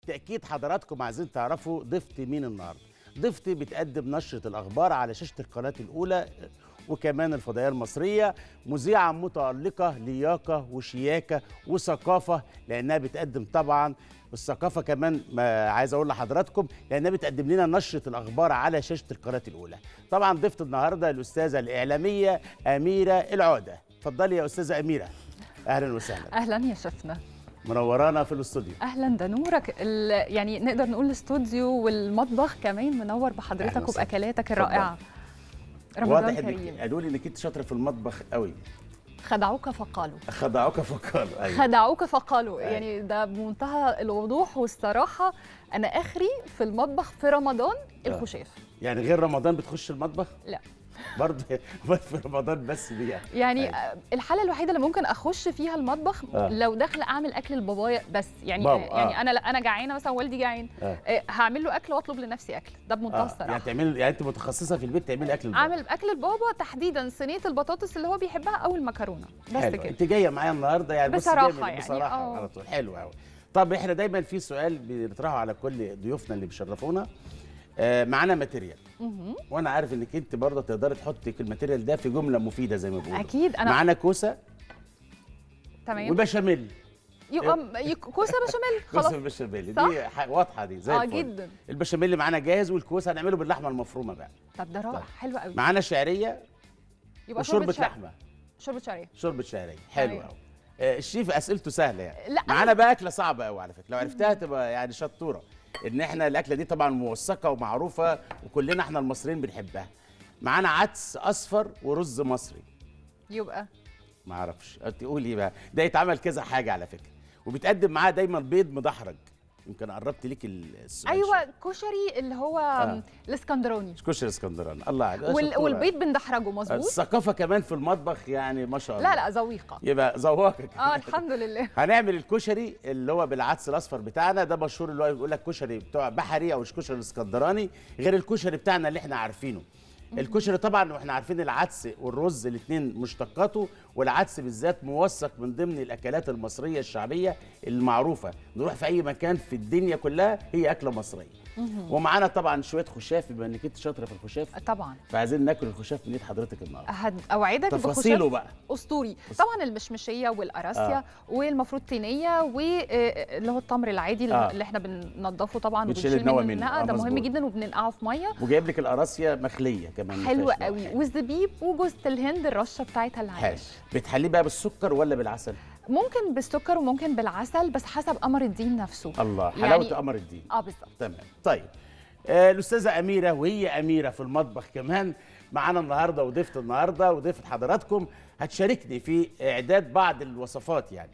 تاكيد حضراتكم عايزين تعرفوا ضيفتي مين النهارده ضيفتي بتقدم نشره الاخبار على شاشه القناه الاولى وكمان الفضائيه المصريه مذيعه متالقه لياقه وشياكه وثقافه لانها بتقدم طبعا الثقافه كمان ما عايز اقول لحضراتكم لانها بتقدم لنا نشره الاخبار على شاشه القناه الاولى طبعا ضيفت النهارده الاستاذه الاعلاميه اميره العوده اتفضلي يا استاذه اميره اهلا وسهلا اهلا يا شفنا منورانا في الاستوديو اهلا ده نورك ال- يعني نقدر نقول الاستوديو والمطبخ كمان منور أهلا بحضرتك وسهلا. وباكلاتك اتفضل. الرائعه رمضان واضح انك كريم قالوا لي انك انت شاطره في المطبخ قوي خدعوك فقالوا خدعوك فقالوا ايوه خدعوك فقالوا أيوة. يعني ده بمنتهى الوضوح والصراحه انا اخري في المطبخ في رمضان الخشاف يعني غير رمضان بتخش المطبخ لا برضه برضه في رمضان بس دي يعني يعني أيوة. آه، الحاله الوحيده اللي ممكن اخش فيها المطبخ آه. لو داخله اعمل اكل لبابايا بس يعني بابا، آه. يعني آه. انا انا جعانه مثلا والدي جعان آه. آه، هعمل له اكل واطلب لنفسي اكل ده بمنتهى آه. الصراحه يعني تعمل يعني انت متخصصه في البيت تعملي اكل البيت. اعمل اكل لبابا تحديدا صينيه البطاطس اللي هو بيحبها او المكرونه بس حلو. كده انت جايه معايا النهارده يعني بص بصراحة جاية من- يعني، بصراحه آه. على طول حلو قوي طب احنا دايما في سؤال بنطرحه على كل ضيوفنا اللي بيشرفونا آه معانا ماتيريال مهم. وانا عارف انك انت برضه تقدري تحطي الماتيريال ده في جمله مفيده زي ما بيقولوا اكيد انا معانا كوسه تمام وبشاميل يبقى م- يك- كوسه بشاميل كوسه خلاص بالبشاميل صح؟ دي ح- واضحه دي زي اه الفل جدا البشاميل اللي معانا جاهز والكوسه هنعمله باللحمه المفرومه بقى طب ده رائع طيب. حلو قوي معانا شعريه يبقى وشوربه شع- لحمه شوربه شعريه شوربه شعريه حلو أيوة. قوي آه الشيف اسئلته سهله يعني لا معانا بقى اكله صعبه قوي على فكره لو عرفتها تبقى يعني شطوره ان احنا الاكله دي طبعا موثقه ومعروفه وكلنا احنا المصريين بنحبها معانا عدس اصفر ورز مصري يبقى ما اعرفش تقولي بقى ده يتعمل كذا حاجه على فكره وبيتقدم معاه دايما بيض مدحرج يمكن قربت ليك السؤال ايوه كشري اللي هو آه. الاسكندراني شوية. كشري اسكندراني الله عليك وال... شطورة. والبيض بندحرجه مظبوط الثقافه كمان في المطبخ يعني ما شاء الله لا لا ذويقه يبقى ذواقك اه الحمد لله هنعمل الكشري اللي هو بالعدس الاصفر بتاعنا ده مشهور اللي هو يقول لك كشري بتوع بحري او الكشري الاسكندراني غير الكشري بتاعنا اللي احنا عارفينه الكشري طبعا واحنا عارفين العدس والرز الاثنين مشتقاته والعدس بالذات موثق من ضمن الاكلات المصريه الشعبيه المعروفه نروح في اي مكان في الدنيا كلها هي اكله مصريه ومعانا طبعا شويه خشاف بما انك انت شاطره في الخشاف طبعا فعايزين ناكل الخشاف من ايد حضرتك النهارده هد... اوعدك تفاصيله بخشاف بقى اسطوري طبعا المشمشيه والقراصيا آه. والمفروض طينيه واللي هو التمر العادي آه. اللي احنا بننضفه طبعا بنشيل وبنشيل النوى منه منه. النقع آه، ده مهم مظبوط. جدا وبننقعه في ميه وجايب لك القراصيه مخليه كمان ما حلوه فيهاش نوع. قوي والزبيب وجوز الهند الرشه بتاعتها حلو العيش بتحليه بقى بالسكر ولا بالعسل ممكن بالسكر وممكن بالعسل بس حسب قمر الدين نفسه الله يعني- حلاوه قمر الدين اه بالظبط تمام طيب آه الاستاذه اميره وهي اميره في المطبخ كمان معانا النهارده وضيفه النهارده وضيفه حضراتكم هتشاركني في اعداد بعض الوصفات يعني